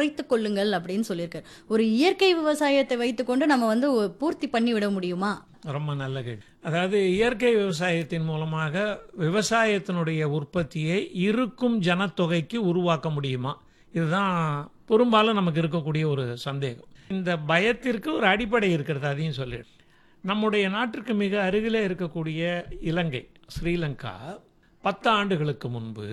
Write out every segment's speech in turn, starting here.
குறைத்துக் கொள்ளுங்கள் அப்படின்னு சொல்லியிருக்காரு ஒரு இயற்கை விவசாயத்தை வைத்துக்கொண்டு நம்ம வந்து ஒ- பூர்த்தி பண்ணி விட முடியுமா ரொம்ப நல்ல கேள்வி அதாவது இயற்கை விவசாயத்தின் மூலமாக விவசாயத்தினுடைய உற்பத்தியை இருக்கும் ஜனத்தொகைக்கு உருவாக்க முடியுமா இதுதான் பெரும்பாலும் நமக்கு இருக்கக்கூடிய ஒரு சந்தேகம் இந்த பயத்திற்கு ஒரு அடிப்படை இருக்கிறது அதையும் சொல்லிடு நம்முடைய நாட்டிற்கு மிக அருகிலே இருக்கக்கூடிய இலங்கை ஸ்ரீலங்கா பத்து ஆண்டுகளுக்கு முன்பு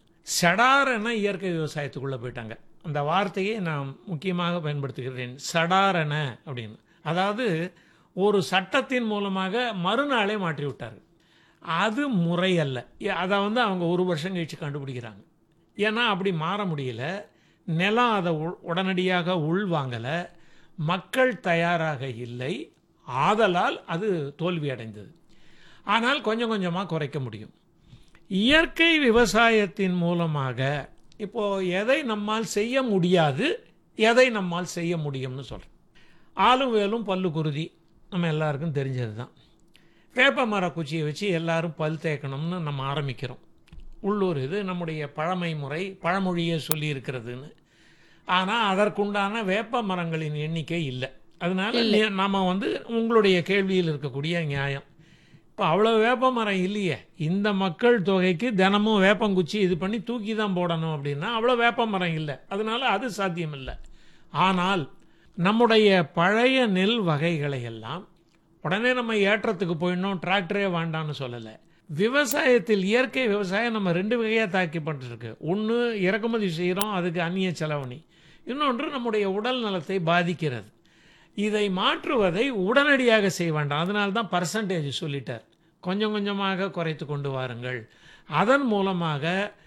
சடாரென இயற்கை விவசாயத்துக்குள்ளே போயிட்டாங்க அந்த வார்த்தையை நான் முக்கியமாக பயன்படுத்துகிறேன் சடாரென அப்படின்னு அதாவது ஒரு சட்டத்தின் மூலமாக மறுநாளே மாற்றி விட்டார்கள் அது முறை அல்ல ஏ- அதை வந்து அவங்க ஒரு வருஷம் கழிச்சு கண்டுபிடிக்கிறாங்க ஏன்னா அப்படி மாற முடியல நிலம் அதை உ- உடனடியாக உள்வாங்கலை மக்கள் தயாராக இல்லை ஆதலால் அது தோல்வி அடைந்தது ஆனால் கொஞ்சம் கொஞ்சமாக குறைக்க முடியும் இயற்கை விவசாயத்தின் மூலமாக இப்போ எதை நம்மால் செய்ய முடியாது எதை நம்மால் செய்ய முடியும்னு சொல்கிறேன் ஆளும் வேலும் பல்லு குருதி நம்ம எல்லாருக்கும் தெரிஞ்சது தான் வேப்ப மர குச்சியை வச்சு எல்லாரும் பல் தேய்க்கணும்னு நம்ம ஆரம்பிக்கிறோம் உள்ளூர் இது நம்முடைய பழமை முறை பழமொழியே சொல்லி இருக்கிறதுன்னு ஆனால் அதற்குண்டான வேப்ப மரங்களின் எண்ணிக்கை இல்லை அதனால நீ- நாம வந்து உங்களுடைய கேள்வியில் இருக்கக்கூடிய நியாயம் இப்போ அவ்வளோ வேப்ப மரம் இல்லையே இந்த மக்கள் தொகைக்கு தினமும் வேப்பங்குச்சி இது பண்ணி தூக்கி தான் போடணும் அப்படின்னா அவ்வளோ வேப்ப மரம் இல்லை அதனால அது சாத்தியம் இல்லை ஆனால் நம்முடைய பழைய நெல் வகைகளை எல்லாம் உடனே நம்ம ஏற்றத்துக்கு போயிடணும் டிராக்டரே வேண்டாம்னு சொல்லலை விவசாயத்தில் இயற்கை விவசாயம் நம்ம ரெண்டு வகையாக தாக்கி பண்ணிருக்கு ஒன்று இறக்குமதி செய்கிறோம் அதுக்கு அந்நிய செலவணி இன்னொன்று நம்முடைய உடல் நலத்தை பாதிக்கிறது இதை மாற்றுவதை உடனடியாக செய்ய வேண்டாம் அதனால தான் பர்சன்டேஜ் சொல்லிட்டார் கொஞ்சம் கொஞ்சமாக குறைத்து கொண்டு வாருங்கள் அதன் மூலமாக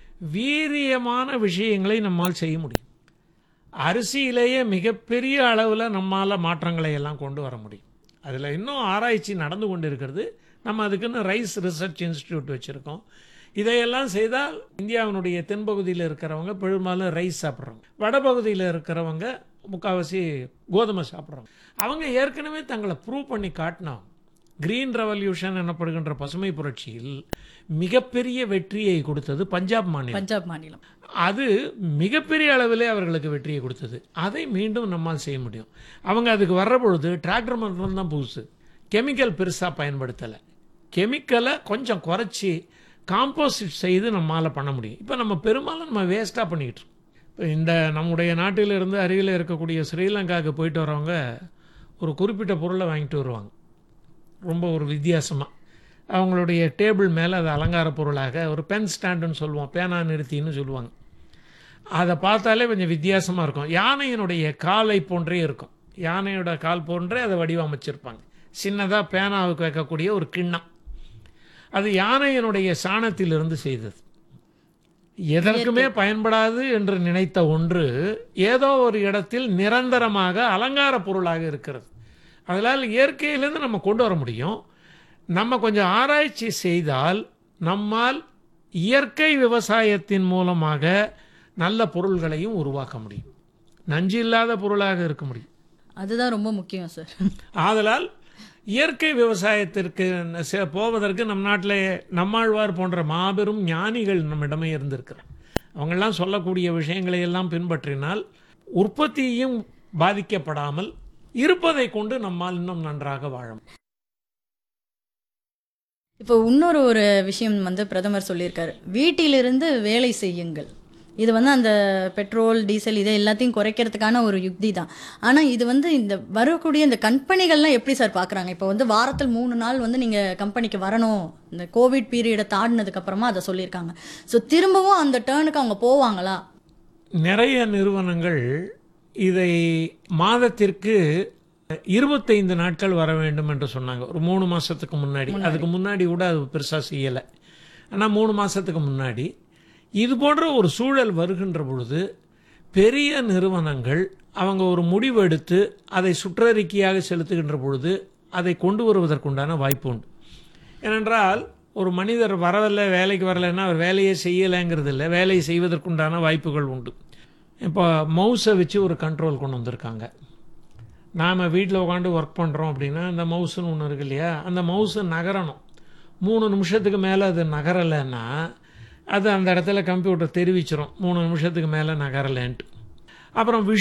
வீரியமான விஷயங்களை நம்மால் செய்ய முடியும் அரிசியிலேயே மிகப்பெரிய அளவில் நம்மால் மாற்றங்களை எல்லாம் கொண்டு வர முடியும் அதில் இன்னும் ஆராய்ச்சி நடந்து கொண்டு இருக்கிறது நம்ம அதுக்குன்னு ரைஸ் ரிசர்ச் இன்ஸ்டிடியூட் வச்சுருக்கோம் இதையெல்லாம் செய்தால் இந்தியாவினுடைய தென்பகுதியில் இருக்கிறவங்க பெரும்பாலும் ரைஸ் சாப்பிட்றவங்க வடபகுதியில் இருக்கிறவங்க முக்கால்வாசி கோதுமை சாப்பிட்றவங்க அவங்க ஏற்கனவே தங்களை ப்ரூவ் பண்ணி காட்டினோம் கிரீன் ரெவல்யூஷன் எனப்படுகின்ற பசுமை புரட்சியில் மிகப்பெரிய வெற்றியை கொடுத்தது பஞ்சாப் மாநிலம் பஞ்சாப் மாநிலம் அது மிகப்பெரிய அளவிலே அவர்களுக்கு வெற்றியை கொடுத்தது அதை மீண்டும் நம்மால் செய்ய முடியும் அவங்க அதுக்கு வர்ற பொழுது டிராக்டர் மரம் தான் புதுசு கெமிக்கல் பெருசாக பயன்படுத்தலை கெமிக்கலை கொஞ்சம் குறைச்சி காம்போசிட் செய்து நம்மால் பண்ண முடியும் இப்போ நம்ம பெரும்பாலும் நம்ம வேஸ்ட்டாக பண்ணிக்கிட்டு இருக்கோம். இப்போ இந்த நம்முடைய நாட்டிலிருந்து அருகில் இருக்கக்கூடிய ஸ்ரீலங்காவுக்கு போயிட்டு வரவங்க ஒரு குறிப்பிட்ட பொருளை வாங்கிட்டு வருவாங்க ரொம்ப ஒரு வித்தியாசமாக அவங்களுடைய டேபிள் மேலே அது அலங்கார பொருளாக ஒரு பென் ஸ்டாண்டுன்னு சொல்லுவோம் பேனா நிறுத்தின்னு சொல்லுவாங்க அதை பார்த்தாலே கொஞ்சம் வித்தியாசமாக இருக்கும் யானையினுடைய காலை போன்றே இருக்கும் யானையோட கால் போன்றே அதை வடிவமைச்சிருப்பாங்க சின்னதாக பேனாவுக்கு வைக்கக்கூடிய ஒரு கிண்ணம் அது யானையினுடைய சாணத்திலிருந்து செய்தது எதற்குமே பயன்படாது என்று நினைத்த ஒன்று ஏதோ ஒரு இடத்தில் நிரந்தரமாக அலங்கார பொருளாக இருக்கிறது அதனால் இயற்கையிலேருந்து நம்ம கொண்டு வர முடியும் நம்ம கொஞ்சம் ஆராய்ச்சி செய்தால் நம்மால் இயற்கை விவசாயத்தின் மூலமாக நல்ல பொருள்களையும் உருவாக்க முடியும் நஞ்சு இல்லாத பொருளாக இருக்க முடியும் அதுதான் ரொம்ப முக்கியம் சார் ஆதலால் இயற்கை விவசாயத்திற்கு செ- போவதற்கு நம் நாட்டில் நம்மாழ்வார் போன்ற மாபெரும் ஞானிகள் நம்மிடமே இருந்திருக்கிறார் அவங்கெல்லாம் சொல்லக்கூடிய விஷயங்களை எல்லாம் பின்பற்றினால் உற்பத்தியும் பாதிக்கப்படாமல் இருப்பதை கொண்டு நம்மால் இன்னும் நன்றாக வாழ முடியும். இப்போ இன்னொரு ஒரு விஷயம் வந்து பிரதமர் சொல்லியிருக்காரு வீட்டிலிருந்து வேலை செய்யுங்கள் இது வந்து அந்த பெட்ரோல் டீசல் இதை எல்லாத்தையும் குறைக்கிறதுக்கான ஒரு யுக்தி தான் ஆனால் இது வந்து இந்த வரக்கூடிய இந்த கம்பெனிகள்லாம் எப்படி சார் பார்க்குறாங்க இப்போ வந்து வாரத்தில் மூணு நாள் வந்து நீங்கள் கம்பெனிக்கு வரணும் இந்த கோவிட் பீரியடை தாண்டினதுக்கு அப்புறமா அதை சொல்லியிருக்காங்க ஸோ திரும்பவும் அந்த டேர்னுக்கு அவங்க போவாங்களா நிறைய நிறுவனங்கள் இதை மாதத்திற்கு இருபத்தைந்து நாட்கள் வர வேண்டும் என்று சொன்னாங்க ஒரு மூணு மாசத்துக்கு முன்னாடி அதுக்கு முன்னாடி கூட அது பெருசாக செய்யலை ஆனால் மூணு மாசத்துக்கு முன்னாடி இது போன்ற ஒரு சூழல் வருகின்ற பொழுது பெரிய நிறுவனங்கள் அவங்க ஒரு முடிவெடுத்து அதை சுற்றறிக்கையாக செலுத்துகின்ற பொழுது அதை கொண்டு வருவதற்குண்டான வாய்ப்பு உண்டு ஏனென்றால் ஒரு மனிதர் வரவில்லை வேலைக்கு வரலைன்னா அவர் வேலையே செய்யலைங்கிறது இல்லை வேலையை செய்வதற்குண்டான வாய்ப்புகள் உண்டு இப்போ மவுஸை வச்சு ஒரு கண்ட்ரோல் கொண்டு வந்திருக்காங்க நாம் வீட்டில் உட்காந்து ஒர்க் பண்ணுறோம் அப்படின்னா அந்த மவுஸுன்னு ஒன்று இருக்கு இல்லையா அந்த மவுஸு நகரணும் மூணு நிமிஷத்துக்கு மேலே அது நகரலைன்னா அது அந்த இடத்துல கம்ப்யூட்டர் தெரிவிச்சிரும் மூணு நிமிஷத்துக்கு மேலே நகரலைன்ட்டு அப்புறம் விஷ்